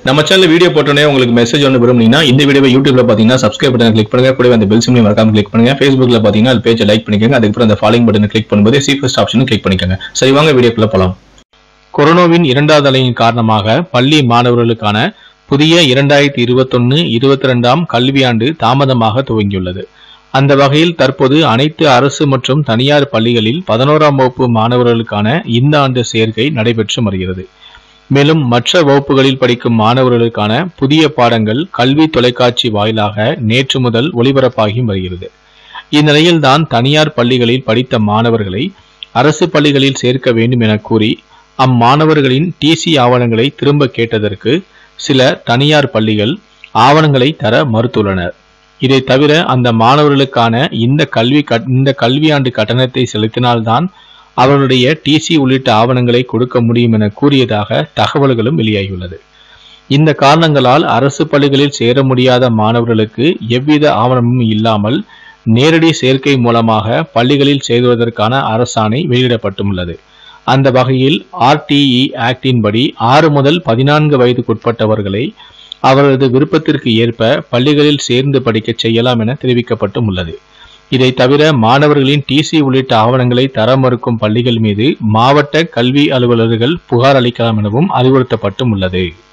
நம்ம channel video போட்டோன்னே உங்களுக்கு மெசேஜ் ஒன்று விரும்புனீங்கன்னா இந்த வீடியோவை யூடியூப்ல பார்த்தீங்கன்னா சப்ஸ்கிரைப் பட்டன் கிளிக் பண்ணுங்க கூடவே அந்த பெல் சிம்லையும் மறக்காம கிளிக் பண்ணுங்க ஃபேஸ்புக்ல பார்த்தீங்கன்னா அது பேஜை லைக் பண்ணிக்கோங்க அதுக்கப்புறம் அந்த ஃபாலோயிங் பட்டனை கிளிக் பண்ணும்போது சீஃபஸ்ட் ஆப்ஷனும் கிளிக் பண்ணிக்கோங்க சரி வாங்க வீடியோக்குள்ள போலாம் கொரோனாவின் இரண்டாவது அலையின் காரணமாக பள்ளி மாணவர்களுக்கான புதிய இரண்டாயிரத்தி இருபத்தொன்னு இருபத்தி ரெண்டாம் கல்வியாண்டு தாமதமாக துவங்கியுள்ளது அந்த வகையில் தற்போது அனைத்து அரசு மற்றும் தனியார் பள்ளிகளில் பதினோராம் வகுப்பு மாணவர்களுக்கான இந்த ஆண்டு சேர்க்கை நடைபெற்று வருகிறது மேலும் மற்ற வகுப்புகளில் படிக்கும் மாணவர்களுக்கான புதிய பாடங்கள் கல்வி தொலைக்காட்சி வாயிலாக நேற்று முதல் ஒளிபரப்பாகி வருகிறது இந்நிலையில்தான் தனியார் பள்ளிகளில் படித்த மாணவர்களை அரசு பள்ளிகளில் சேர்க்க வேண்டும் என கூறி அம்மாணவர்களின் டிசி ஆவணங்களை திரும்ப கேட்டதற்கு சில தனியார் பள்ளிகள் ஆவணங்களை தர மறுத்துள்ளனர் இதை தவிர அந்த மாணவர்களுக்கான இந்த கல்வி கட்- இந்த கல்வியாண்டு கட்டணத்தை செலுத்தினால்தான் அவர்களுடைய டிசி உள்ளிட்ட ஆவணங்களை கொடுக்க முடியும் என கூறியதாக தகவல்களும் வெளியாகியுள்ளது இந்த காரணங்களால் அரசு பள்ளிகளில் சேர முடியாத மாணவர்களுக்கு எவ்வித ஆவணமும் இல்லாமல் நேரடி சேர்க்கை மூலமாக பள்ளிகளில் சேருவதற்கான அரசாணை வெளியிடப்பட்டுள்ளது அந்த வகையில் ஆர்டிஇ ஆக்டின் படி ஆறு முதல் பதினான்கு வயதுக்குட்பட்டவர்களை அவரது விருப்பத்திற்கு ஏற்ப பள்ளிகளில் சேர்ந்து படிக்கச் செய்யலாம் என தெரிவிக்கப்பட்டும் உள்ளது இதை தவிர மாணவர்களின் டிசி உள்ளிட்ட ஆவணங்களை தர மறுக்கும் பள்ளிகள் மீது மாவட்ட கல்வி அலுவலர்கள் புகார் அளிக்கலாம் எனவும் அறிவுறுத்தப்பட்டும் உள்ளது